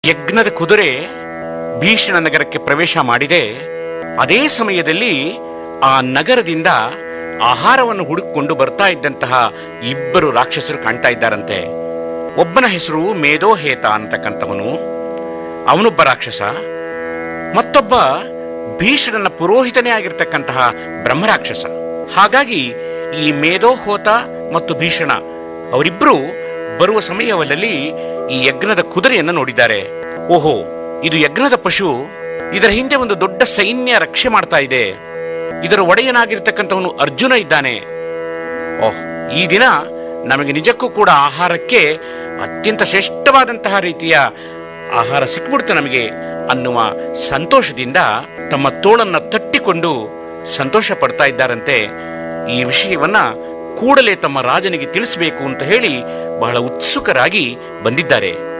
ಯಜ್ಞದ ಕುದುರೆ ಭೀಷಣ ನಗರಕ್ಕೆ ಪ್ರವೇಶ ಮಾಡಿದೆ ಅದೇ ಸಮಯದಲ್ಲಿ ಆ ನಗರದಿಂದ ಆಹಾರವನ್ನು ಹುಡುಕಿಕೊಂಡು ಬರ್ತಾ ಇದ್ದಂತಹ ಇಬ್ಬರು ರಾಕ್ಷಸರು ಕಾಣ್ತಾ ಇದ್ದಾರಂತೆ ಒಬ್ಬನ ಹೆಸರು ಮೇಧೋಹೇತ ಅಂತಕ್ಕಂಥವನು ಅವನೊಬ್ಬ ರಾಕ್ಷಸ ಮತ್ತೊಬ್ಬ ಭೀಷಣನ ಪುರೋಹಿತನೇ ಆಗಿರ್ತಕ್ಕಂತಹ ಬ್ರಹ್ಮರಾಕ್ಷಸ ಹಾಗಾಗಿ ಈ ಮೇಧೋಹೋತ ಮತ್ತು ಭೀಷಣ ಅವರಿಬ್ಬರು ಬರುವ ಸಮಯದಲ್ಲಿ ಈ ಯಜ್ಞದ ಕುದುರೆಯನ್ನು ನೋಡಿದ್ದಾರೆ ಓಹೋ ಇದು ಯಜ್ಞದ ಪಶು ಇದರ ಹಿಂದೆ ಒಂದು ದೊಡ್ಡ ಸೈನ್ಯ ರಕ್ಷೆ ಮಾಡ್ತಾ ಇದೆ ಇದರ ಒಡೆಯನಾಗಿರ್ತಕ್ಕಂಥವನು ಅರ್ಜುನ ಇದ್ದಾನೆ ಓಹ್ ಈ ದಿನ ನಮಗೆ ನಿಜಕ್ಕೂ ಕೂಡ ಆಹಾರಕ್ಕೆ ಅತ್ಯಂತ ಶ್ರೇಷ್ಠವಾದಂತಹ ರೀತಿಯ ಆಹಾರ ಸಿಕ್ಬಿಡ್ತು ನಮಗೆ ಅನ್ನುವ ಸಂತೋಷದಿಂದ ತಮ್ಮ ತೋಳನ್ನ ತಟ್ಟಿಕೊಂಡು ಸಂತೋಷ ಪಡ್ತಾ ಇದ್ದಾರಂತೆ ಈ ವಿಷಯವನ್ನ ಕೂಡಲೇ ತಮ್ಮ ರಾಜನಿಗೆ ತಿಳಿಸಬೇಕು ಅಂತ ಹೇಳಿ ಬಹಳ ಉತ್ಸುಕರಾಗಿ ಬಂದಿದ್ದಾರೆ